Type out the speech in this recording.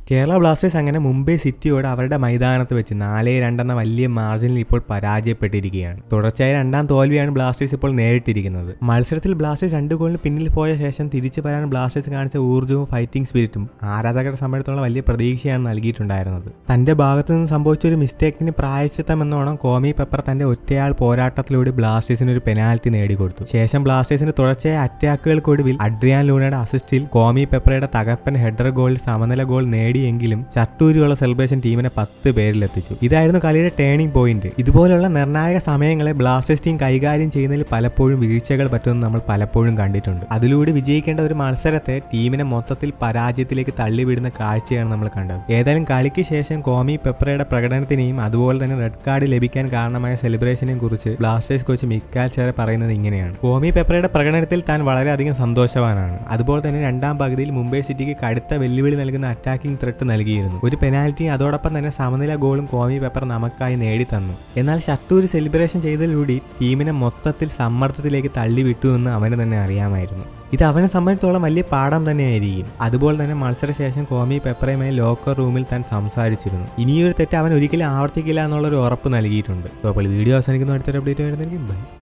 Kerala Blasters അങ്ങനെ മുംബൈ സിറ്റിയോട് അവരുടെ മൈതാനത്ത് വെച്ച് നാല് രണ്ടെന്ന വലിയ മാർജിനിൽ ഇപ്പോൾ പരാജയപ്പെട്ടിരിക്കുകയാണ് തുടർച്ചയായ രണ്ടാം തോൽവിയാണ് ബ്ലാസ്റ്റേഴ്സ് ഇപ്പോൾ നേരിട്ടിരിക്കുന്നത് മത്സരത്തിൽ ബ്ലാസ്റ്റേഴ്സ് രണ്ട് ഗോളിന് പിന്നിൽ പോയ ശേഷം തിരിച്ചു വരാൻ ബ്ലാസ്റ്റേഴ്സ് കാണിച്ച ഊർജ്ജവും ഫൈറ്റിംഗ് സ്പിരിറ്റും ആരാധകരുടെ സമയത്തോളം വലിയ പ്രതീക്ഷയാണ് നൽകിയിട്ടുണ്ടായിരുന്നത് തന്റെ ഭാഗത്തു നിന്ന് സംഭവിച്ച ഒരു മിസ്റ്റേക്കിന് പ്രായശ്ചിത്തം എന്നോണം കോമി പെപ്പർ തന്റെ ഒറ്റയാൾ പോരാട്ടത്തിലൂടെ ബ്ലാസ്റ്റേഴ്സിന് ഒരു പെനാൽറ്റി നേടിക്കൊടുത്തു ശേഷം ബ്ലാസ്റ്റേഴ്സിന് തുടർച്ചയായ അറ്റാക്കുകൾക്കൊടുവിൽ അഡ്രിയാൻ ലൂണയുടെ അസിസ്റ്റിൽ കോമി പെപ്പറയുടെ തകർപ്പൻ ഹെഡർ ഗോളിൽ സമനില ഗോൾ നേടിയെങ്കിലും ചട്ടൂരിയുള്ള സെലിബ്രേഷൻ ടീമിനെ പത്ത് പേരിലെത്തിച്ചു ഇതായിരുന്നു കളിയുടെ ടേണിംഗ് പോയിന്റ് ഇതുപോലുള്ള നിർണായക സമയങ്ങളെ ബ്ലാസ്റ്റേഴ്സ് ടീം കൈകാര്യം ചെയ്യുന്നതിൽ പലപ്പോഴും വീഴ്ചകൾ പറ്റുമെന്ന് നമ്മൾ പലപ്പോഴും കണ്ടിട്ടുണ്ട് അതിലൂടെ വിജയിക്കേണ്ട ഒരു മത്സരത്തെ ടീമിനെ മൊത്തത്തിൽ പരാജയത്തിലേക്ക് തള്ളിവിടുന്ന കാഴ്ചയാണ് നമ്മൾ കണ്ടത് ഏതായാലും കളിക്ക് ശേഷം കോമി പെപ്രയുടെ പ്രകടനത്തിനെയും അതുപോലെ തന്നെ റെഡ് കാർഡ് ലഭിക്കാൻ കാരണമായ സെലിബ്രേഷനെയും കുറിച്ച് ബ്ലാസ്റ്റേഴ്സ് കോച്ച് മിക്കാൽ ചേറെ പറയുന്നത് ഇങ്ങനെയാണ് കോമി പെപ്രയുടെ പ്രകടനത്തിൽ താൻ വളരെയധികം സന്തോഷവാനാണ് അതുപോലെ തന്നെ രണ്ടാം പകുതിയിൽ മുംബൈ സിറ്റിക്ക് കടുത്ത വെല്ലുവിളി നൽകുന്ന അറ്റാക്കിംഗ് ത്രെട്ട് നൽകിയിരുന്നു ഒരു പെനാൽറ്റി അതോടൊപ്പം തന്നെ സമനില ഗോളും കോമി പെപ്പർ നമുക്കായി നേടിത്തന്നു എന്നാൽ ഷട്ടൂർ സെലിബ്രേഷൻ ചെയ്തതിലൂടെ ടീമിനെ മൊത്തത്തിൽ സമ്മർദ്ദത്തിലേക്ക് തള്ളിവിട്ടു എന്ന് അവന് തന്നെ അറിയാമായിരുന്നു ഇത് അവനെ സംബന്ധിച്ചോളം വലിയ പാഠം തന്നെയായിരിക്കും അതുപോലെ തന്നെ മത്സരശേഷം കോമി പെപ്പറയുമായി ലോക്കർ റൂമിൽ താൻ സംസാരിച്ചിരുന്നു ഇനിയൊരു തെറ്റ് അവൻ ഒരിക്കലും ആവർത്തിക്കില്ല എന്നുള്ളൊരു ഉറപ്പ് നൽകിയിട്ടുണ്ട് സോ അപ്പോൾ വീഡിയോ അവസാനിക്കുന്ന അടുത്തൊരു അപ്ഡേറ്റ് വരുന്നെങ്കിൽ ബൈ